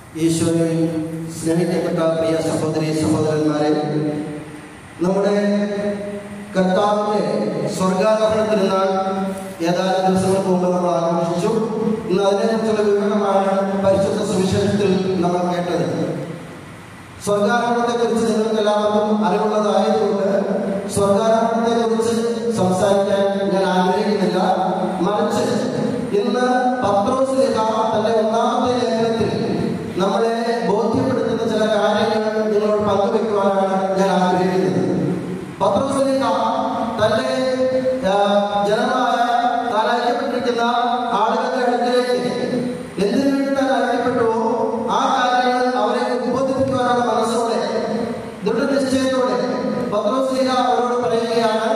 ഈശോയിൽ സ്നേഹിക്കപ്പെട്ട പ്രിയ സഹോദരി സഹോദരന്മാരെ നമ്മുടെ കർത്താവിൻ്റെ സ്വർഗാരോഹണ തിരുനാൾ ഏതാനും ദിവസങ്ങൾക്ക് മുമ്പ് നമ്മൾ ആഘോഷിച്ചു ഇന്ന് അതിനെക്കുറിച്ചുള്ള വിവരണമാണ് പരിശുദ്ധ സുവിശേഷത്തിൽ നമ്മൾ കേട്ടത് സ്വർഗാരോഹണത്തെക്കുറിച്ച് നിങ്ങൾക്ക് എല്ലാവർക്കും അറിവുള്ളതായതുകൊണ്ട് സ്വർഗാരോഹണത്തെക്കുറിച്ച് സംസാരിക്കാൻ ഞാൻ ആഗ്രഹിക്കുന്നില്ല മറിച്ച് ഇന്ന് പത്രോസ് ലേഖ തന്റെ ഒന്നാമത്തെ ലേഖനത്തിൽ നമ്മളെ ബോധ്യപ്പെടുത്തുന്ന ചില കാര്യങ്ങൾ നിങ്ങളോട് പങ്കുവെക്കുവാനാണ് ഞാൻ ആഗ്രഹിക്കുന്നത് പത്രോസ് ലേഖ തന്റെ ആ, ജനമായ താൻ അയക്കപ്പെട്ടിരിക്കുന്ന ആളുകളുടെ അടുക്കിലേക്ക് എന്തിനു വേണ്ടി താൻ അയക്കപ്പെട്ടുവോ ആ കാര്യങ്ങൾ അവരെ ഉദ്ബോധിപ്പിക്കുവാനുള്ള മനസ്സോടെ ദൃഢനിശ്ചയത്തോടെ പത്രോസ്ലിഹ അവരോട് പറയുകയാണ്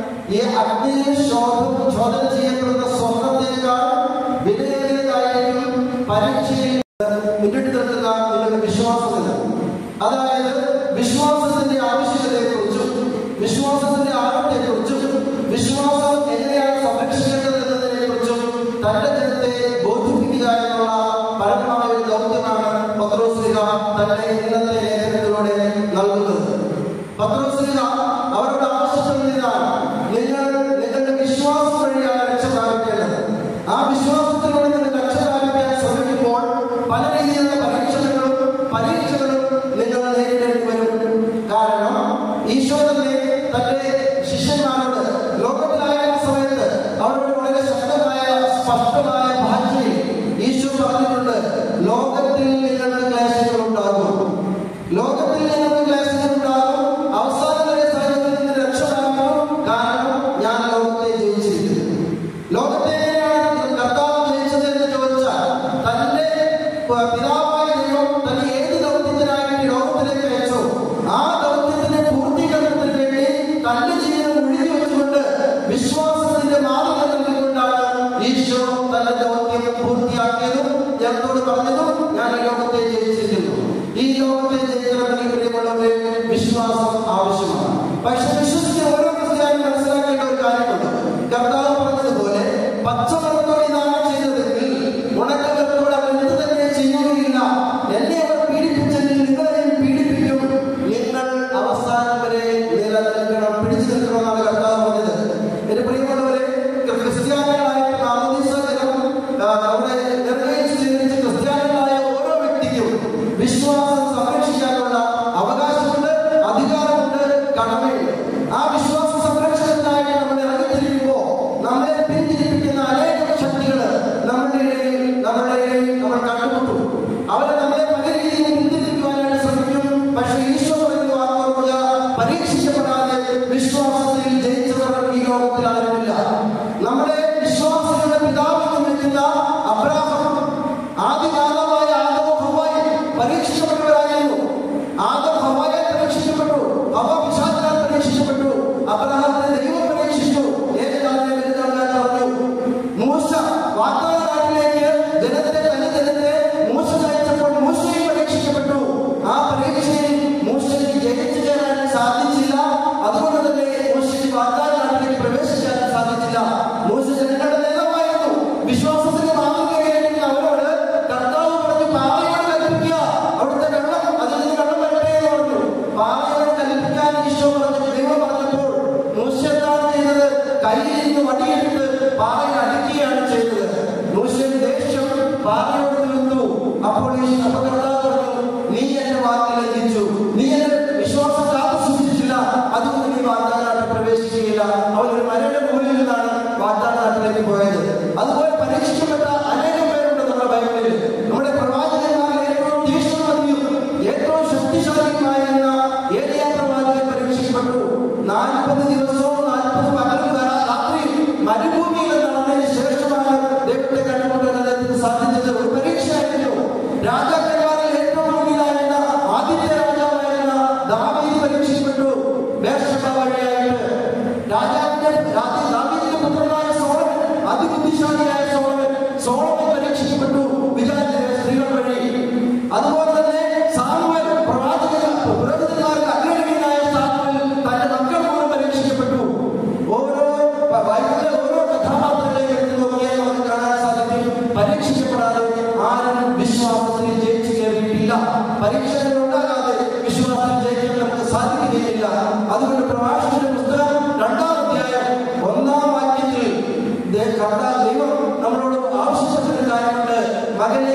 ഈ അഗ്നിയിൽ ശോധം ചോദന ചെയ്യപ്പെടുന്ന സ്വർണത്തേക്കാൾ വിലയേറിയതായിരിക്കും പരീക്ഷയിൽ മുന്നിട്ട് നിർത്തുക നിങ്ങളുടെ വിശ്വാസമില്ല അതായത് വിശ്വാസത്തിന്റെ ആവശ്യകതയെക്കുറിച്ചും വിശ്വാസത്തിന്റെ ആഴത്തെക്കുറിച്ചും വിശ്വാസം എങ്ങനെയാണ് സംരക്ഷിക്കേണ്ടത് എന്നതിനെക്കുറിച്ചും തന്റെ ജനത്തെ ബോധിപ്പിക്കുക എന്നുള്ള പരമമായ ഒരു ദൗത്യമാണ് പത്രോസ്ലിഹ തന്റെ ഇന്നത്തെ ലേഖനത്തിലൂടെ നൽകുന്നത് പത്രോസ്ലിഹ അവരോട് ആവശ്യപ്പെടുന്നതാണ് നിങ്ങൾ നിങ്ങളുടെ വിശ്വാസം വഴിയാണ് രക്ഷ പ്രാപിക്കേണ്ടത് ആ വിശ്വാസത്തിലൂടെ നിങ്ങൾ രക്ഷ പ്രാപിക്കാൻ ശ്രമിക്കുമ്പോൾ പല രീതിയിലുള്ള പരീക്ഷണങ്ങളും പരീക്ഷകളും നിങ്ങൾ നേരിടേണ്ടി വരും കാരണം ഈശോ തന്നെ തന്റെ ശിഷ്യന്മാരോട് ലോകത്തിലായിരുന്ന സമയത്ത് അവരോട് വളരെ ശക്തമായ സ്പഷ്ടമായ ഭാഷയിൽ ഈശോ പറഞ്ഞിട്ടുണ്ട് ലോകത്തിൽ നിങ്ങൾക്ക് ക്ലേശങ്ങൾ ഉണ്ടാകും ലോകത്തിൽ നിങ്ങൾക്ക് ക്ലേശങ്ങൾ ഉണ്ടാകും അവസാനം വരെ സൈന്യത്തിൽ നിന്ന് രക്ഷപ്പെടാനും കാരണം ഞാൻ ലോകത്തെ ജയിച്ചിരിക്കുന്നു ലോകത്തെ എങ്ങനെയാണ് കർത്താവ് ജയിച്ചത് എന്ന് ചോദിച്ചാൽ തന്റെ പ- പിതാവായ ദൈവം തന്നെ ഏത് ദൗത്യത്തിനായിട്ട് ഈ ലോകത്തിലേക്ക് അയച്ചോ ആ ദൗത്യത്തിന്റെ പൂർത്തീകരണത്തിന് വേണ്ടി തന്റെ ജീവിതം ഒഴുകി വെച്ചുകൊണ്ട് വിശ്വാസത്തിന്റെ മാതൃക നൽകിക്കൊണ്ടാണ് ഈശോ തന്റെ ദൗത്യം പൂർത്തിയാക്കിയതും ജനത്തോട് പറഞ്ഞതും ഞാൻ ഈ ലോകത്തെ ജയിച്ചിരിക്കുന്നു ഈ ലോകത്തെ ജയിക്കണമെങ്കിൽ പ്രിയമുള്ളവരെ വിശ്വാസം ആവശ്യമാണ് പക്ഷെ വിശ്വസിക്കുന്ന ഓരോ ക്രിസ്ത്യാനും മനസ്സിലാക്കേണ്ട ഒരു കാര്യമുണ്ട് കർത്താവ് പറഞ്ഞതുപോലെ പച്ചവെള്ളത്തോട് ഇതാണ് ചെയ്തതെങ്കിൽ ഉണക്കവെള്ളത്തോട് അവർ എന്ത് തന്നെ ചെയ്യുകയില്ല എന്നെ അവർ പീഡിപ്പിച്ചെങ്കിൽ നിങ്ങളെയും പീഡിപ്പിക്കും നിങ്ങൾ അവസാനം വരെ നിലനിൽക്കണം പിടിച്ചു നിൽക്കണമെന്നാണ് കർത്താവ് പറഞ്ഞത് എന്റെ പ്രിയമുള്ളവരെ ക്രിസ്ത്യാനികളായിട്ട് നാമോദീസ ജനം ആ, അവിടെ നിർണയിച്ച് സ്വീകരിച്ച ക്രിസ്ത്യാനികളായ ഓരോ വ്യക്തിക്കും വിശ്വാസം സംരക്ഷിക്കാനുള്ള അവകാശമുണ്ട് അധികാരമുണ്ട് കടമയുണ്ട് ആ വിശ്വാസ സംരക്ഷണത്തിനായി നമ്മൾ ഇറങ്ങിത്തിരിക്കുമ്പോൾ നമ്മളെ പിന്തിരിപ്പിക്കുന്ന അനേകം ശക്തികൾ നമ്മുടെ ഇടയിൽ നമ്മുടെ ഇടയിൽ നമ്മൾ കണ്ടുമുട്ടും അവരെ നമ്മളെ പല രീതിയിൽ പിന്തിരിപ്പിക്കുവാനായിട്ട് ശ്രമിക്കും പക്ഷേ ഈശോ പറയുന്ന വാർത്ത പരീക്ഷിക്കപ്പെടാതെ വിശ്വാസത്തിൽ ജയിച്ചവർ ഈ ലോകത്തിൽ ആരുമില്ല നമ്മുടെ വിശ്വാസങ്ങളുടെ പിതാവ് എന്ന് വിളിക്കുന്ന അബ്രാഹം ആദ്യ മാതാവായ ആദമോ ഹവായി പരീക്ഷിക്കപ്പെട്ടവരായിരുന്നു ആദം ഹവായെ പരീക്ഷിക്കപ്പെട്ടു ഹവ പിശാചിനാൽ പരീക്ഷിക്കപ്പെട്ടു അബ്രഹാമിനെ ദൈവം പരീക്ഷിച്ചു ഏത് കാലം വരുന്നവരാൻ പറഞ്ഞു മൂസ വാഗ്ദാന നാട്ടിലേക്ക് ജനത്തെ തന്റെ ജനത്തെ മൂസ നയിച്ചപ്പോൾ മൂസയും പരീക്ഷിക്കപ്പെട്ടു ആ പരീക്ഷയിൽ മൂസയ്ക്ക് ജയിച്ചു കയറാൻ സാധിച്ചില്ല അതുകൊണ്ട് തന്നെ മൂസയ്ക്ക് വാഗ്ദാന നാട്ടിലേക്ക് പ്രവേശിക്കാൻ സാധിച്ചില്ല മൂസ ജനങ്ങളുടെ നേതാവായിരുന്നു വിശ്വാസത്തിന്റെ മാതൃകയായിരിക്കുന്ന അവരോട് കർത്താവ് പറഞ്ഞു പാറയോട് കൽപ്പിക്കുക അവിടുത്തെ വെള്ളം അതിൽ നിന്ന് വെള്ളം വരട്ടെ എന്ന് പറഞ്ഞു പാറയോട് കൽപ്പിക്കാൻ ഈശോ പറഞ്ഞു ദൈവം പറഞ്ഞപ്പോൾ മൂസ എന്താണ് ചെയ്തത് കയ്യിൽ നിന്ന് വടിയെടുത്ത് പാറയിൽ അടിക്കുകയാണ് ചെയ്തത് മൂസയുടെ ദേഷ്യം പാറയോട് തീർത്തു അപ്പോൾ ഈ അപ്പൊ കർത്താവ് പറഞ്ഞു നീ എന്റെ വാക്കിൽ ലംഘിച്ചു നീ എന്റെ വിശ്വാസം കാത്തു സൂക്ഷിച്ചില്ല അതുകൊണ്ട് നീ വാഗ്ദാന നാട്ടിൽ പ്രവേശിക്കുകയില്ല അവൻ ഒരു മലയുടെ മുകളിൽ നിന്നാണ് വാഗ്ദാന നാട്ടിലേക്ക് പോയത് അതുപോലെ പരീക്ഷിക്കപ്പെട്ട അനേകം പേരുണ്ട് നമ്മുടെ ബൈബിളിൽ നമ്മുടെ പ്രവാചകന്മാരിൽ ഏറ്റവും തീക്ഷ്ണമതിയും ഏറ്റവും ശക്തിശാലിയുമായിരുന്ന ഏലിയ പ്രവാചകൻ പരീക്ഷിക്കപ്പെട്ടു നാൽപ്പത് ദിവസവും നാൽപ്പത് പകലും വരാ- രാത്രിയും മരുഭൂമിയിൽ നടന്നതിന് ശേഷമാണ് ദൈവത്തെ കണ്ടുമുട്ടാൻ അദ്ദേഹത്തിന് സാധിച്ചത് ഒരു പരീക്ഷയായിരുന്നു രാജാക്കന്മാരിൽ ഏറ്റവും മുന്നിലായിരുന്ന ആദ്യത്തെ രാജാവായിരുന്ന ദാവീദ് പരീക്ഷിക്കപ്പെട്ടു ബേർഷബ വഴിയായിട്ട് രാജാവിന്റെ രാജ- ദാവീദിന്റെ പുത്രനായ സോളമൻ അതിബുദ്ധിശാലിയായ സോളമൻ സോളമൻ പരീക്ഷിക്കപ്പെട്ടു വിചാരിച്ച സ്ത്രീകൾ വഴി അതുപോലെ തന്നെ സാമുവൽ പ്രവാചക പുരോഹിതന്മാർക്ക് അഗ്രഹീനായ സാമുവൽ തന്റെ മക്കൾ മൂലം പരീക്ഷിക്കപ്പെട്ടു ഓരോ ബൈബിളിലെ ഓരോ കഥാപാത്രങ്ങളെ എടുത്ത് നോക്കിയാൽ നമുക്ക് കാണാൻ സാധിക്കും പരീക്ഷിക്കപ്പെടാതെ ആരും വിശ്വാസത്തിൽ ജയിച്ചു കയറി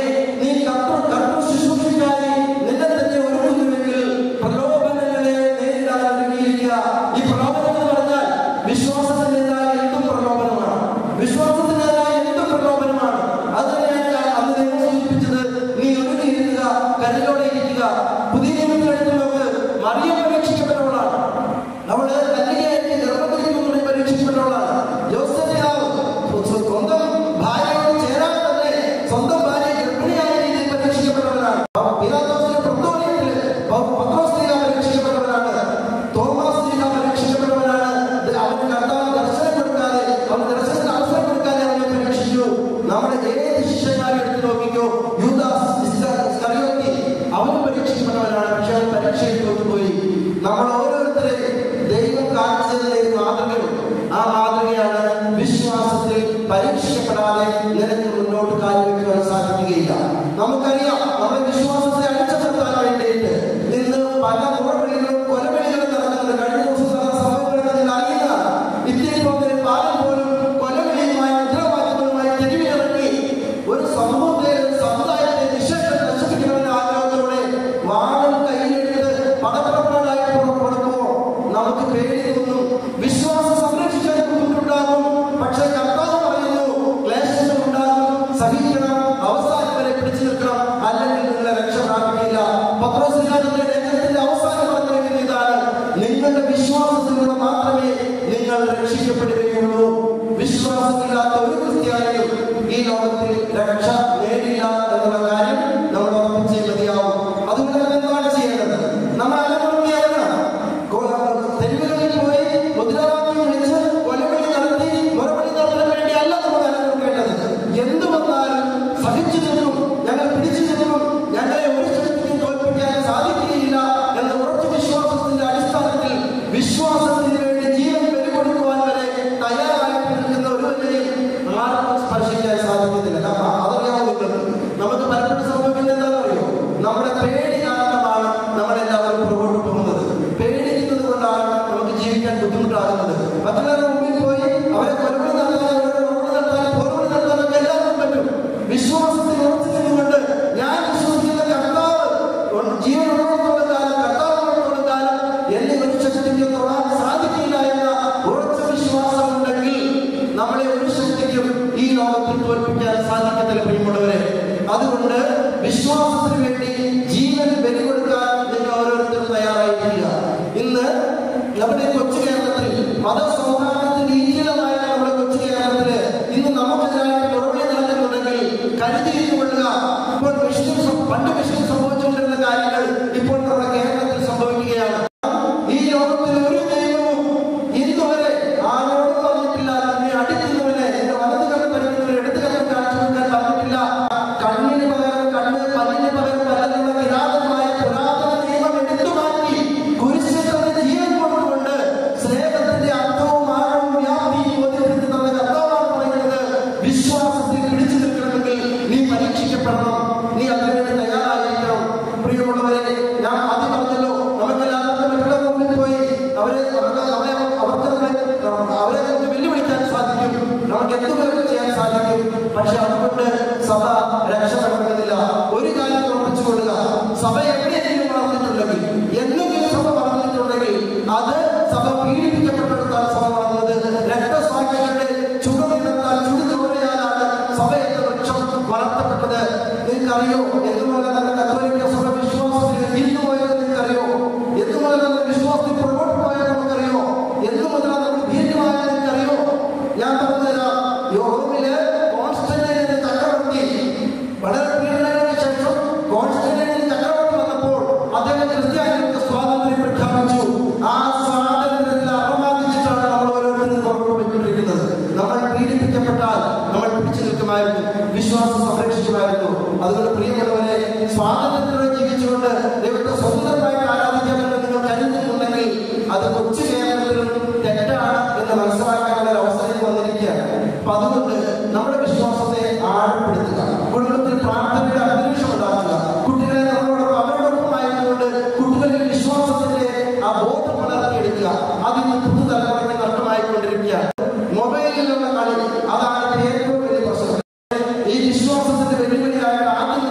നീ കർത്തൃ കർത്തൃ ശുശ്രൂഷയ്ക്കായി നിന്നെ തന്നെ ഒരുക്കുന്നുവെങ്കിൽ പ്രലോഭനങ്ങളെ നേരിടാൻ ഒരുങ്ങിയിരിക്കുക ഈ പ്രലോഭനം എന്ന് പറഞ്ഞാൽ വിശ്വാസത്തിൻ്റെതായ എന്തും പ്രലോഭനമാണ് വിശ്വാസത്തിൻ്റെതായ എന്തും പ്രലോഭനമാണ് അത് തന്നെയാണ് അന്ന് ദൈവം സൂചിപ്പിച്ചത് നീ ഒരുങ്ങിയിരിക്കുക കരുതലോടെ ഇരിക്കുക പുതിയ നിയമത്തിൽ നോക്ക് മറിയം പരീക്ഷിക്കപ്പെട്ടവളാണ് അവള് കന്യകയായിട്ട് ഗർഭത്തിരിക്കുന്നു പരീക്ഷിക്കപ്പെട്ടവളാണ് ജോസഫ് പിതാവ് സ്വ- സ്വന്തം ഭാര്യയോട് ചേരാൻ തന്നെ സ്വന്തം ഭാര്യ ഗർഭിണിയായ രീതിയിൽ പരീക്ഷിക്കപ്പെട്ടവരാണ് പിലാത്തോസിന്റെ പ്രത്തോലിയത്തില് പത്രോസ് ലീഗ പരീക്ഷിക്കപ്പെട്ടവരാണ് തോമസ് ലീഗ പരീക്ഷിക്കപ്പെട്ടവരാണ് ഇത് അവന് കർത്താവ് ദർശനം കൊടുക്കാതെ അവന് ദർശനത്തിന് അവസരം കൊടുക്കാതെ അവനെ പരീക്ഷിച്ചു നമ്മുടെ ഏത് ശിഷ്യന്മാരെ എടുത്ത് നോക്കിക്കോ യൂദാസ് ഇസ്ക- ഇസ്കറിയോത്തി അവന് പരീക്ഷിക്കപ്പെട്ടവരാണ് പക്ഷെ അവൻ പരീക്ഷയിൽ തോറ്റുപോയി നമ്മൾ ഓരോരുത്തരെയും ദൈവം കാണിച്ചതിന് ഒരു മാതൃകയുണ്ട് ആ മാതൃകയാണ് വിശ്വാസത്തിൽ പരീക്ഷിക്കപ്പെടാതെ നിനക്ക് മുന്നോട്ട് കാൽവെക്കുവാൻ സാധിക്കുകയില്ല നമുക്കറിയാം നമ്മുടെ വിശ്വാസത്തെ അടിച്ചമർത്താൻ വേണ്ടിയിട്ട് ഇന്ന് പല മുറവിളികളും കൊലവിളികളും നടക്കുന്നുണ്ട് കഴിഞ്ഞ ദിവസം നടന്ന സംഭവങ്ങൾ അറിയുന്നതാണ് ഇത്തിരി പോകുന്ന പാലം പോലും കൊലവിളിയുമായി മുദ്രാവാക്യങ്ങളുമായി തെരുവിലിറങ്ങി ഒരു സമൂഹത്തെ ഒരു സമുദായത്തെ നിശേഷം നശിപ്പിക്കണമെന്ന ആഗ്രഹത്തോടെ വാളും കയ്യിലെടുത്ത് പടപ്പുറപ്പാടായി പുറപ്പെടുമ്പോൾ നമുക്ക് പേടി തോന്നും വിശ്വാസം സംരക്ഷിക്കാൻ ബുദ്ധിമുട്ടുണ്ടാകും പക്ഷേ കർത്താവ് പറയുന്നു ക്ലേശങ്ങൾ ഉണ്ടാകും സഹിക്കണം അവസാനം വരെ പിടിച്ചു നിൽക്കണം അല്ലെങ്കിൽ നിങ്ങളെ രക്ഷ പ്രാപിക്കില്ല പത്രോസിന്റെ ലേഖനത്തിന്റെ അവസാനം പറഞ്ഞിരിക്കുന്ന ഇതാണ് നിങ്ങളുടെ വിശ്വാസത്തിലൂടെ മാത്രമേ നിങ്ങൾ രക്ഷിക്കപ്പെടുകയുള്ളൂ വിശ്വാസമില്ലാത്ത ഒരു ക്രിസ്ത്യാനിയും ഈ ലോകത്തിൽ രക്ഷ നേടില്ല എന്നുള്ള കാര്യം നമ്മൾ ഉറപ്പിച്ചേ മതിയാവും അതുകൊണ്ട് നമ്മൾ എന്താണ് ചെയ്യേണ്ടത് നമ്മൾ അലമുറങ്ങി ഇറങ്ങണം കോ- തെരുവുകളിൽ പോയി മുദ്രാവാക്യം വിളിച്ച് കൊലവിളി നടത്തി മുറവിളി നടത്താൻ വേണ്ടിയല്ല നമ്മൾ അലമുറക്കേണ്ടത് എന്ത് വന്നാലും സഹിച്ചു നിൽക്കും ഞങ്ങൾ പിടിച്ചു നിൽക്കും ഞങ്ങളെ ഒരു ശക്തിക്കും തോൽപ്പിക്കാൻ സാധിക്കുകയില്ല എന്ന ഉറച്ച വിശ്വാസത്തിന്റെ അടിസ്ഥാനത്തിൽ വിശ്വാസത്തിന് വേണ്ടി ജീവൻ ബലികൊടുക്കുവാൻ വരെ തയ്യാറായിട്ട് നിൽക്കുന്ന ഒരുവരെയും ആർക്കും സ്പർശിക്കാൻ സാധിക്കുന്നില്ല കാരണം അതറിയാമോ നിങ്ങൾക്ക് നമുക്ക് പലപ്പോഴും സംഭവിക്കുന്നത് എന്താണെന്ന് അറിയോ നമ്മുടെ പേടി കാരണമാണ് നമ്മളെല്ലാവരും പുറകോട്ട് പോകുന്നത് പേടിക്കുന്നത് കൊണ്ടാണ് നമുക്ക് ജീവിക്കാൻ ബുദ്ധിമുട്ടാകുന്നത് മറ്റുള്ളവരുടെ മുമ്പിൽ പോയി അവരെ കൊലവിളി നടത്താൻ അവരുടെ മറുപടി നടത്താൻ പോർവിളി നടത്താനൊക്കെ എല്ലാവർക്കും പറ്റും വിശ്വാസത്തിൽ ഉറച്ചു നിന്നുകൊണ്ട് ഞാൻ വിശ്വസിക്കുന്ന കർത്താവ് ഉണ്ട്. ജീവൻ ഉള്ളിടത്തോളം കാലം കർത്താവ് ഉള്ളിടത്തോളം കാലം എന്നെ ഒരു ശക്തിക്കും തൊടാൻ സാധിക്കില്ല എന്ന ഉറച്ച വിശ്വാസം ഉണ്ടെങ്കിൽ നമ്മളെ ഒരു ശക്തിക്കും ഈ ലോകത്തിൽ തോൽപ്പിക്കാൻ സാധിക്കത്തില്ല പ്രിയമുള്ളവരെ അതുകൊണ്ട് വിശ്വാസത്തിന് വേണ്ടി ജീവൻ ബലി കൊടുക്കാൻ നിങ്ങൾ ഓരോരുത്തരും തയ്യാറായിരിക്കുക ഇന്ന് നമ്മുടെ കൊച്ചു കേരളത്തിൽ മതസൗഹാർദ്ദത്തിന്റെ ഈറ്റിലമായ നമ്മുടെ കൊച്ചു കേരളത്തില് ഇന്ന് നമുക്കെതിരായിട്ട് ഉറവിളി നടക്കുന്നുണ്ടെങ്കിൽ കരുതിയിരുന്നു കൊള്ളുക ഇപ്പോൾ വിഷ്ണു സം- പണ്ട് വിഷ്ണു സംഭവിച്ചുകൊണ്ടിരുന്ന കാര്യങ്ങൾ ഇപ്പോൾ നമ്മുടെ കേരളത്തിൽ സംഭവിക്കുകയാണ് ഈ ലോകത്തിൽ ഒരു ദൈവവും ഇന്നുവരെ ആരോടും പറഞ്ഞിട്ടില്ല നിന്നെ അടിക്കുന്നവനെ എന്റെ വലത് കണ്ണ് പരിക്കുന്നവനെ എടുത്ത് കണ്ണ് കാണിച്ചു കൊടുക്കാൻ പറഞ്ഞിട്ടില്ല കണ്ണിന് പകരം കണ്ണ് പല്ലിന് പകരം പല്ലെന്നുള്ള കിരാതമായ പുരാതന നിയമം എടുത്തു മാറ്റി കുരിശിൽ തന്നെ ജീവൻ കൊടുത്തുകൊണ്ട് സ്നേഹത്തിന്റെ അർത്ഥവും ആഴവും വ്യാപ്തിയും ബോധ്യപ്പെടുത്തി തന്ന കർത്താവാണ് പറയുന്നത് വിശ്വാസത്തിൽ പിടിച്ചു നിൽക്കണമെങ്കിൽ നീ പരീക്ഷിക്കപ്പെടണം നീ അതിനുവേണ്ടി തയ്യാറായിരിക്കണം പ്രിയമുള്ളവരെ ഞാൻ ആദ്യം പറഞ്ഞല്ലോ നമുക്കെല്ലാവർക്കും മറ്റുള്ള മുമ്പിൽ പോയി അവരെ അവർക്ക് അവരെ അവർക്ക് നമ്മളെ അവരെ നമുക്ക് വെല്ലുവിളിക്കാൻ സാധിക്കും നമുക്ക് എന്തുപോലെ ചെയ്യാൻ സാധിക്കും പക്ഷെ അതുകൊണ്ട് സഭ രക്ഷപ്പെടുന്നില്ല ഒരു കാര്യം ഉറപ്പിച്ചുകൊള്ളുക സഭ എവിടെയെങ്കിലും വളർന്നിട്ടുണ്ടെങ്കിൽ എന്തെങ്കിലും സഭ വളർന്നിട്ടുണ്ടെങ്കിൽ അത് സഭ പീഡിപ്പിക്കപ്പെട്ടിടത്താണ് സഭ വളർന്നത് രക്തസാക്ഷികളുടെ ചുടുനിടത്താൽ ചുടുതോറിയാലാണ് സഭ എന്ന വൃക്ഷം വളർത്തപ്പെട്ടത് നിങ്ങൾക്കറിയോ എന്തുപോലെ തന്നെ കത്തോലിക്ക സഭ വിശ്വാസത്തിൽ ഇന്നു പോയത് നിങ്ങൾക്കറിയോ എന്തുപോലെ തന്നെ വിശ്വാസത്തിൽ പുറകോട്ട് പോയത് നമുക്കറിയോ എന്തു മുതൽ നമ്മൾ ഭീരുമായത് നിങ്ങൾക്കറിയോ ഞാൻ പറഞ്ഞുതരാം യോറോമില് കോൺസ്റ്റന്റൈൻ ചക്രവർത്തി വളരെ പീഡനങ്ങൾക്ക് ശേഷം കോൺസ്റ്റന്റൈൻ ചക്രവർത്തി വന്നപ്പോൾ അദ്ദേഹം ക്രിസ്ത്യാനികൾക്ക് സ്വാതന്ത്ര്യം പ്രഖ്യാപിച്ചു ആ സ്വാതന്ത്ര്യത്തിൽ അപമാനിച്ചിട്ടാണ് നമ്മൾ ഓരോരുത്തരും പുറകോട്ട് പോയിക്കൊണ്ടിരിക്കുന്നത് നമ്മൾ പീഡിപ്പിക്കപ്പെട്ടാൽ നമ്മൾ പിടിച്ചു നിൽക്കുമായിരുന്നു വിശ്വാസം സംരക്ഷിക്കുമായിരുന്നു അതുകൊണ്ട് പ്രിയമുള്ളവരെ സ്വാതന്ത്ര്യത്തോടെ ജീവിച്ചുകൊണ്ട് ദൈവത്തെ സ്വതന്ത്രമായിട്ട് ആരാധിക്കാമെന്ന് നിങ്ങൾ കരുതുന്നുണ്ടെങ്കിൽ അത് കൊച്ചു കേരളത്തിലും തെറ്റാണ് എന്ന് മനസ്സിലാക്കാനുള്ള ഒരു അവസരം വന്നിരിക്കുകയാണ് അപ്പൊ അതുകൊണ്ട് നമ്മുടെ വിശ്വാസത്തെ ആഴപ്പെടുത്തുക കുടുംബത്തിൽ പ്രാർത്ഥനയുടെ അന്തരീക്ഷം ഉണ്ടാക്കുക കുട്ടികളെ നമ്മളോടൊപ്പം അവരോടൊപ്പം ആയതുകൊണ്ട് കുട്ടികളിൽ വിശ്വാസത്തിന്റെ ആ ബോധം വളർത്തിയെടുക്കുക അതിന് പുതുതലമുറയ്ക്ക് നഷ്ടമായിക്കൊണ്ടിരിക്കുകയാണ് മൊബൈലിലുള്ള കളി അതാണ് ഏറ്റവും വലിയ പ്രശ്നം ഈ വിശ്വാസത്തിന്റെ വെല്ലുവിളിയായിട്ട് ആദ്യം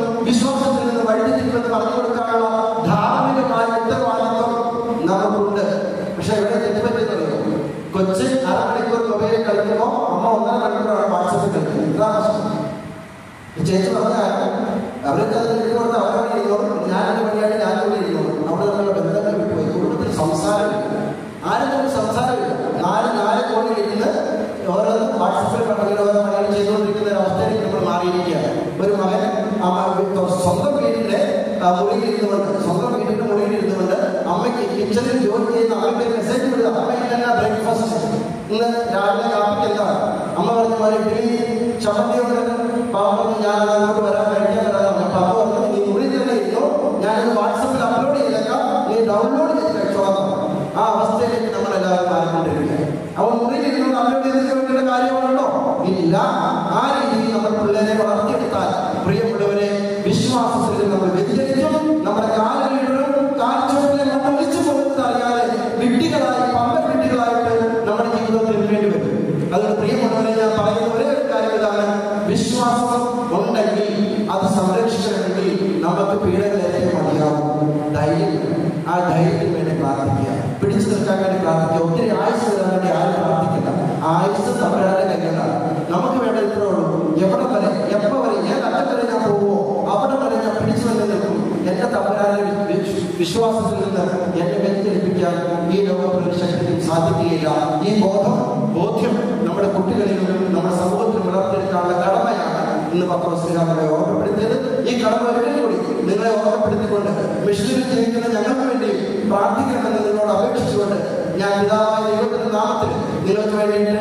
വിശ്വാസത്തിൽ നിന്ന് വഴിതെറ്റിക്കുമെന്ന് പറഞ്ഞു കൊടുക്കാനുള്ള ധാർമ്മികമായ ഉത്തരവാദിത്വം നമുക്കുണ്ട് പക്ഷെ ഇവിടെ തെറ്റുപറ്റുന്നത് കൊച്ച് അരമണിക്കൂർ മൊബൈലിൽ കളിക്കുമ്പോൾ അമ്മ ഒന്നര മണിക്കൂറാണ് വാട്സപ്പിൽ കളിക്കുന്നത് ഇതാ പ്രശ്നം ഈ ചേച്ചി പറഞ്ഞാൽ അവർക്ക് അത് എഴുതി കൊടുത്ത് അവരവിടെ ഇരുന്നോളും ഞാൻ എന്റെ പണിയായിട്ട് ഞാൻ ഇവിടെ ഇരുന്നോളും അവിടെ തമ്മിലുള്ള ബന്ധങ്ങൾ വിട്ടുപോയി കുടുംബത്തിൽ സംസാരമില്ല ആരും തമ്മിൽ സംസാരമില്ല നാല് നാല് കോണിൽ ഇരുന്ന് ഓരോന്നും വാട്സപ്പിൽ പണികൾ ഓരോ പണികൾ ചെയ്തുകൊണ്ടിരിക്കുന്ന ഒരു അവസ്ഥയിലേക്ക് നമ്മൾ മാറിയിരിക്കുകയാണ് ഒരു മകൻ ആ മ- സ്വന്തം വീടിന്റെ ആ, മുറിയിൽ ഇരുന്നുകൊണ്ട് സ്വന്തം വീടിന്റെ മുറിയിൽ ഇരുന്നുകൊണ്ട് അമ്മയ്ക്ക് കിച്ചണിൽ ജോലി ചെയ്യുന്ന അമ്മയ്ക്ക് ഒരു മെസ്സേജ് വിടുക അമ്മയ്ക്ക് തന്നെ ബ്രേക്ക്ഫാസ്റ്റ് ഇന്ന് രാവിലെ കാപ്പിക്ക് എന്താണ് അമ്മ പറഞ്ഞ പോലെ ഇഡ്ഡലി ചമ്മന്തിയുണ്ട് പാവം പറഞ്ഞു ഞാൻ അങ്ങോട്ട് വരാൻ കഴിക്കാൻ വരാം അപ്പൊ അമ്മ പറഞ്ഞു നീ മുറി തന്നെ ഇരുന്നു ഞാനത് വാട്സപ്പിൽ അപ്ലോഡ് ചെയ്തേക്കാം നീ ഡൗൺലോഡ് ചെയ്ത് കഴിച്ചോളാം ആ അവസ്ഥയിലേക്ക് നമ്മൾ എല്ലാവരും മാറിക്കൊണ്ടിരിക്കുക അവൻ മുറിയിൽ ഇരുന്ന് അപ്ലോഡ് ചെയ്ത് വേണ്ടിയുള്ള കാര്യമാണല്ലോ ഇല്ല ആ രീതിയിൽ നമ്മൾ പിള്ളേരെ വളർത്തിയെടുത്താൽ പ്രിയമുള്ളവരെ വിശ്വാസത്തിൽ നമ്മൾ വ്യതിചരിക്കും നമ്മുടെ കാലുകളിലും കാൽച്ചുവട്ടിലെ നമ്മൾ ഒളിച്ചു പോകുന്നത് അറിയാതെ വിഡ്ഢികളായി പമ്പ വിഡ്ഢികളായിട്ട് നമ്മുടെ ജീവിതത്തിൽ വേണ്ടി വരും അതുകൊണ്ട് പ്രിയമുള്ളവരെ ഞാൻ പറയുന്ന ഒരേ ഒരു കാര്യം ഇതാണ് വിശ്വാസം ഉണ്ടെങ്കിൽ അത് സംരക്ഷിക്കണമെങ്കിൽ നമുക്ക് പീഡകളേറ്റവും മതിയാവും ധൈര്യം വേണം. ആ ധൈര്യത്തിന് വേണ്ടി പ്രാർത്ഥിക്കുക പിടിച്ചു നിൽക്കാൻ വേണ്ടി പ്രാർത്ഥിക്കുക ഒത്തിരി ആയുസ് തരാൻ വേണ്ടി ആരും പ്രാർത്ഥിക്കില്ല ആയുസ് തമിഴാന്റെ കയ്യിലാണ് നമുക്ക് വേണ്ട ഇത്രേ ഉള്ളൂ എവിടെ വരെ എപ്പോ വരെ ഏത് അറ്റം വരെ ഞാൻ പോകുമോ അവിടെ വരെ ഞാൻ പിടിച്ചു തന്നെ നിൽക്കും എന്റെ തമ്പുരാനെ വി- വിശ്വാസത്തിൽ നിന്ന് എന്നെ വ്യതിചലിപ്പിക്കാൻ ഈ ലോകത്തിൽ ഒരു ശക്തിക്കും സാധിക്കുകയില്ല ഈ ബോധം ബോധ്യം നമ്മുടെ കുട്ടികളിലും നമ്മുടെ സമൂഹത്തിലും വളർത്തിയെടുക്കാനുള്ള കടമയാണ് ഇന്ന് പത്രോസ്ലിഹ നമ്മളെ ഓർമ്മപ്പെടുത്തിയത് ഈ കടമ ഒരിക്കലും കൂടി നിങ്ങളെ ഓർമ്മപ്പെടുത്തിക്കൊണ്ട് മിഷനിൽ ജീവിക്കുന്ന ഞങ്ങൾക്ക് വേണ്ടി പ്രാർത്ഥിക്കണമെന്ന് നിങ്ങളോട് അപേക്ഷിച്ചുകൊണ്ട് ഞാൻ പിതാവായ ദൈവത്തിന്റെ നാമത്തിൽ നിങ്ങൾക്ക് വേണ്ടി